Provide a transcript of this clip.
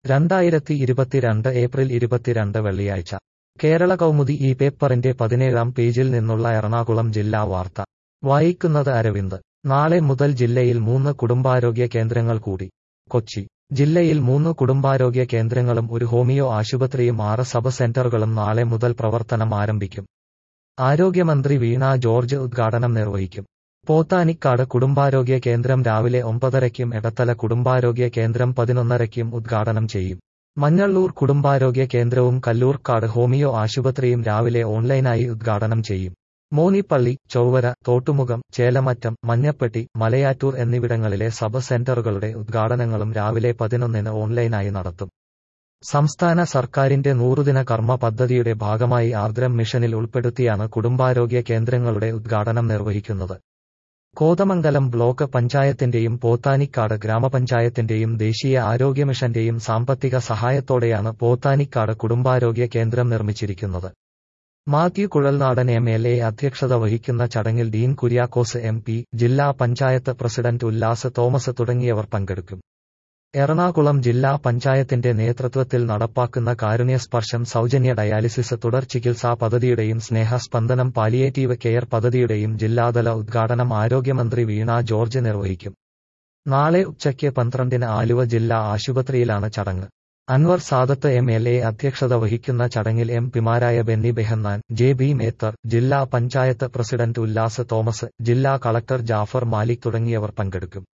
രണ്ടായിരത്തി ഇരുപത്തിരണ്ട് ഏപ്രിൽ ഇരുപത്തിരണ്ട് വെള്ളിയാഴ്ച കേരള കൗമുദി ഈ പേപ്പറിന്റെ പതിനേഴാം പേജിൽ നിന്നുള്ള എറണാകുളം ജില്ലാ വാർത്ത വായിക്കുന്നത് അരവിന്ദ് നാളെ മുതൽ ജില്ലയിൽ മൂന്ന് കുടുംബാരോഗ്യ കേന്ദ്രങ്ങൾ കൂടി കൊച്ചി ജില്ലയിൽ മൂന്ന് കുടുംബാരോഗ്യ കേന്ദ്രങ്ങളും ഒരു ഹോമിയോ ആശുപത്രിയും ആറ് സബ് സെന്ററുകളും നാളെ മുതൽ പ്രവർത്തനം ആരംഭിക്കും ആരോഗ്യമന്ത്രി വീണ ജോർജ് ഉദ്ഘാടനം നിർവഹിക്കും പോത്താനിക്കാട് കുടുംബാരോഗ്യ കേന്ദ്രം രാവിലെ ഒമ്പതരയ്ക്കും എടത്തല കുടുംബാരോഗ്യ കേന്ദ്രം പതിനൊന്നരയ്ക്കും ഉദ്ഘാടനം ചെയ്യും മഞ്ഞള്ളൂർ കുടുംബാരോഗ്യ കേന്ദ്രവും കല്ലൂർക്കാട് ഹോമിയോ ആശുപത്രിയും രാവിലെ ഓൺലൈനായി ഉദ്ഘാടനം ചെയ്യും മോനിപ്പള്ളി ചൊവ്വര തോട്ടുമുഖം ചേലമറ്റം മഞ്ഞപ്പെട്ടി മലയാറ്റൂർ എന്നിവിടങ്ങളിലെ സബ് സെന്ററുകളുടെ ഉദ്ഘാടനങ്ങളും രാവിലെ പതിനൊന്നിന് ഓൺലൈനായി നടത്തും സംസ്ഥാന സർക്കാരിന്റെ നൂറുദിന കർമ്മ പദ്ധതിയുടെ ഭാഗമായി ആർദ്രം മിഷനിൽ ഉൾപ്പെടുത്തിയാണ് കുടുംബാരോഗ്യ കേന്ദ്രങ്ങളുടെ ഉദ്ഘാടനം നിർവഹിക്കുന്നത് കോതമംഗലം ബ്ലോക്ക് പഞ്ചായത്തിന്റെയും പോത്താനിക്കാട് ഗ്രാമപഞ്ചായത്തിന്റെയും ദേശീയ ആരോഗ്യ മിഷന്റെയും സാമ്പത്തിക സഹായത്തോടെയാണ് പോത്താനിക്കാട് കുടുംബാരോഗ്യ കേന്ദ്രം നിർമ്മിച്ചിരിക്കുന്നത് Mathew Kuzhalnadan M L A അധ്യക്ഷത വഹിക്കുന്ന ചടങ്ങിൽ ഡീൻ കുര്യാക്കോസ് എം പി ജില്ലാ പഞ്ചായത്ത് പ്രസിഡന്റ് ഉല്ലാസ് തോമസ് തുടങ്ങിയവർ പങ്കെടുക്കും എറണാകുളം ജില്ലാ പഞ്ചായത്തിന്റെ നേതൃത്വത്തിൽ നടപ്പാക്കുന്ന കാരുണ്യസ്പർശം സൗജന്യ ഡയാലിസിസ് തുടർ ചികിത്സാ പദ്ധതിയുടെയും സ്നേഹസ്പന്ദനം പാലിയേറ്റീവ് കെയർ പദ്ധതിയുടെയും ജില്ലാതല ഉദ്ഘാടനം ആരോഗ്യമന്ത്രി വീണ ജോർജ് നിർവഹിക്കും നാളെ ഉച്ചയ്ക്ക് പന്ത്രണ്ടിന് ആലുവ ജില്ലാ ആശുപത്രിയിലാണ് ചടങ്ങ് Anwar Sadath M L A അധ്യക്ഷത വഹിക്കുന്ന ചടങ്ങിൽ എം പിമാരായ ബെന്നി ബെഹന്നാൻ ജെ ബി മേത്തർ ജില്ലാ പഞ്ചായത്ത് പ്രസിഡന്റ് ഉല്ലാസ് തോമസ് ജില്ലാ കളക്ടർ ജാഫർ മാലിക് തുടങ്ങിയവർ പങ്കെടുക്കും